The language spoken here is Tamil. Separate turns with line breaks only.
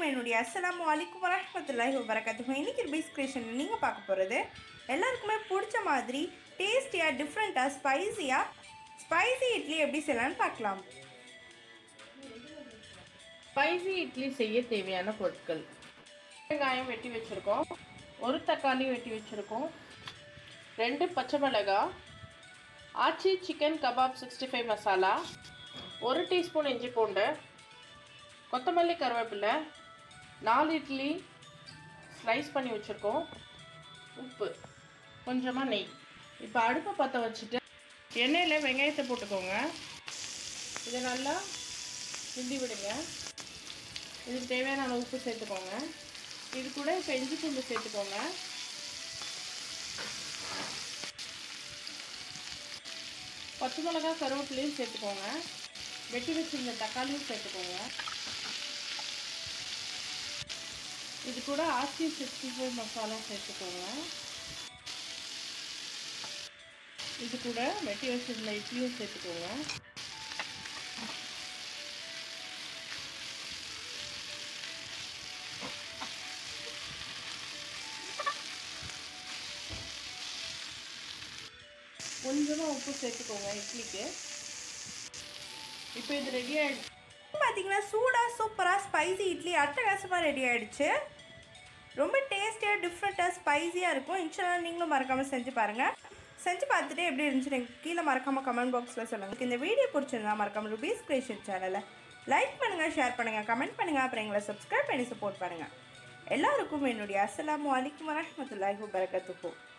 என்னுடைய அஸ்ஸலாமு அலைக்கும் வரஹ்மத்துல்லாஹி வபரகாத்துஹு இன்னைக்கு பீஸ் கிரியேஷன் நீங்கள் பார்க்க போகிறது எல்லாருக்குமே பிடிச்ச மாதிரி டேஸ்டியாக டிஃப்ரெண்ட்டாக ஸ்பைசியாக ஸ்பைசி இட்லி எப்படி செய்யலாம்னு பார்க்கலாம்
ஸ்பைசி இட்லி செய்ய தேவையான பொருட்கள் வெங்காயம் வெட்டி வச்சுருக்கோம் ஒரு தக்காளி வெட்டி வச்சுருக்கோம் ரெண்டு பச்சை மிளகாய் Aachi chicken kebab sixty five masala ஒரு டீஸ்பூன் இஞ்சி பூண்டு கொத்தமல்லி கருவேப்பிலை நாலு இட்லி ஸ்லைஸ் பண்ணி வச்சுருக்கோம் உப்பு கொஞ்சமாக நெய் இப்போ அடுப்பை பற்ற வச்சுட்டு எண்ணெயில் வெங்காயத்தை போட்டுக்கோங்க இதை நல்லா கிண்டி விடுங்க இதுக்கு தேவையான அளவு உப்பு சேர்த்துக்கோங்க இது கூட இப்போ இஞ்சி பூண்டு சேர்த்துக்கோங்க பச்சை மிளகா கருவேப்பிலையும் சேர்த்துக்கோங்க வெட்டி வச்சிருந்த தக்காளியும் சேர்த்துக்கோங்க இது கூட ஆச்சி சிக்ஸ்டி ஃபைவ் மசாலா சேர்த்துக்கோங்க இது கூட வெட்டி வச்சிருந்த இட்லியும் சேர்த்துக்கோங்க கொஞ்சமாக உப்பு சேர்த்துக்கோங்க இட்லிக்கு இப்போ இது ரெடி ஆகிடுச்சு
பார்த்தீங்கன்னா சூடாக சூப்பராக ஸ்பைசி இட்லி அட்டகாசமாக ரெடி ஆயிடுச்சு ரொம்ப டேஸ்டியாக டிஃப்ரெண்ட்டாக ஸ்பைசியாக இருக்கும் இன்ஷால்லா நீங்களும் மறக்காமல் செஞ்சு பாருங்கள் செஞ்சு பார்த்துட்டு எப்படி இருந்துச்சு எனக்கு கீழே மறக்காமல் கமெண்ட் பாக்ஸில் சொல்லுங்கள் இந்த வீடியோ பிடிச்சிருந்தா மறக்காமல் ருபீஸ் கிரியேஷன் சேனலை லைக் பண்ணுங்கள் ஷேர் பண்ணுங்கள் கமெண்ட் பண்ணுங்கள் அப்புறம் எங்களை சப்ஸ்கிரைப் பண்ணி சப்போர்ட் பண்ணுங்கள் எல்லாருக்கும் என்னுடைய அஸ்ஸலாமு அலைக்கும் வரஹ்மத்துல்லாஹி வபரகாத்துஹு